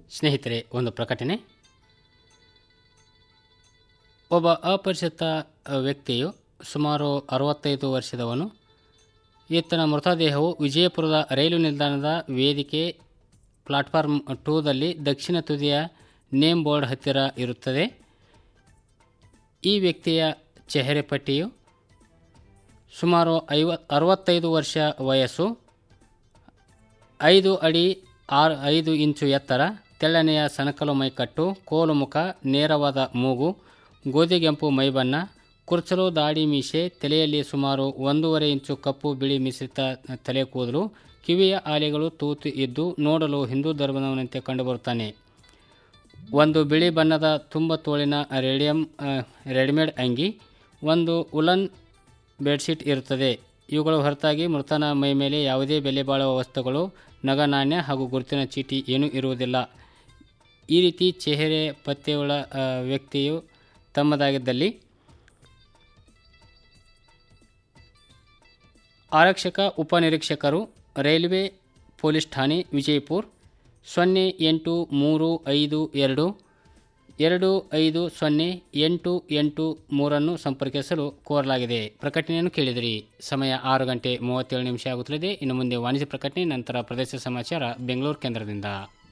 ಸ್ನೇಹಿತರೆ ಒಂದು ಪ್ರಕಟಣೆ ಒಬ್ಬ ಅಪರಿಚಿತ ವ್ಯಕ್ತಿಯು ಸುಮಾರು ಅರವತ್ತೈದು ವರ್ಷದವನು ಈತನ ಮೃತದೇಹವು ವಿಜಯಪುರದ ರೈಲು ನಿಲ್ದಾಣದ ವೇದಿಕೆ ಪ್ಲಾಟ್ಫಾರ್ಮ್ ಟೂದಲ್ಲಿ ದಕ್ಷಿಣ ತುದಿಯ ನೇಮ್ ಬೋರ್ಡ್ ಹತ್ತಿರ ಇರುತ್ತದೆ ಈ ವ್ಯಕ್ತಿಯ ಚೆಹರೆ ಪಟ್ಟಿಯು ಸುಮಾರು ಐವ ಅರವತ್ತೈದು ವರ್ಷ ವಯಸ್ಸು ಐದು ಅಡಿ ಆರು ಐದು ಇಂಚು ಎತ್ತರ ತೆಳ್ಳನೆಯ ಸಣಕಲು ಮೈಕಟ್ಟು ಕೋಲು ಮುಖ ನೇರವಾದ ಮೂಗು ಗೋಧಿಗೆಂಪು ಮೈಬಣ್ಣ ಕುರ್ಚಲು ದಾಡಿ ಮೀಸೆ ತಲೆಯಲ್ಲಿ ಸುಮಾರು ಒಂದೂವರೆ ಇಂಚು ಕಪ್ಪು ಬಿಳಿ ಮಿಶ್ರಿತ ತಲೆ ಕೂದಲು ಕಿವಿಯ ಆಲೆಗಳು ತೂತು ಇದ್ದು ನೋಡಲು ಹಿಂದೂ ಧರ್ಮದವನಂತೆ ಕಂಡುಬರುತ್ತಾನೆ ಒಂದು ಬಿಳಿ ಬಣ್ಣದ ತುಂಬ ತೋಳಿನ ರೇಡಿಯಂ ರೆಡಿಮೇಡ್ ಅಂಗಿ ಒಂದು ಉಲನ್ ಬೆಡ್ಶೀಟ್ ಇರುತ್ತದೆ ಇವುಗಳು ಹೊರತಾಗಿ ಮೃತನ ಮೈ ಮೇಲೆ ಯಾವುದೇ ಬೆಲೆ ಬಾಳುವ ವಸ್ತುಗಳು ನಗ ನಾಣ್ಯ ಹಾಗೂ ಗುರುತಿನ ಚೀಟಿ ಏನೂ ಇರುವುದಿಲ್ಲ ಈ ರೀತಿ ಚೆಹರೆ ಪತ್ತೆಯುಳ್ಳ ಆ, ವ್ಯಕ್ತಿಯು ತಮ್ಮದಾಗಿದ್ದಲ್ಲಿ ಆರಕ್ಷಕ ಉಪನಿರೀಕ್ಷಕರು ರೈಲ್ವೆ ಪೊಲೀಸ್ ಠಾಣೆ ವಿಜಯಪುರ್ ಸೊನ್ನೆ ಎಂಟು ಮೂರು ಐದು ಎರಡು ಎರಡು ಐದು ಸೊನ್ನೆ ಎಂಟು ಎಂಟು ಮೂರನ್ನು ಸಂಪರ್ಕಿಸಲು ಕೋರಲಾಗಿದೆ ಪ್ರಕಟಣೆಯನ್ನು ಕೇಳಿದಿರಿ ಸಮಯ ಆರು ಗಂಟೆ ಮೂವತ್ತೇಳು ನಿಮಿಷ ಆಗುತ್ತದೆ ಇನ್ನು ಮುಂದೆ ವಾಣಿಜ್ಯ ಪ್ರಕಟಣೆ ನಂತರ ಪ್ರದೇಶ ಸಮಾಚಾರ ಬೆಂಗಳೂರು ಕೇಂದ್ರದಿಂದ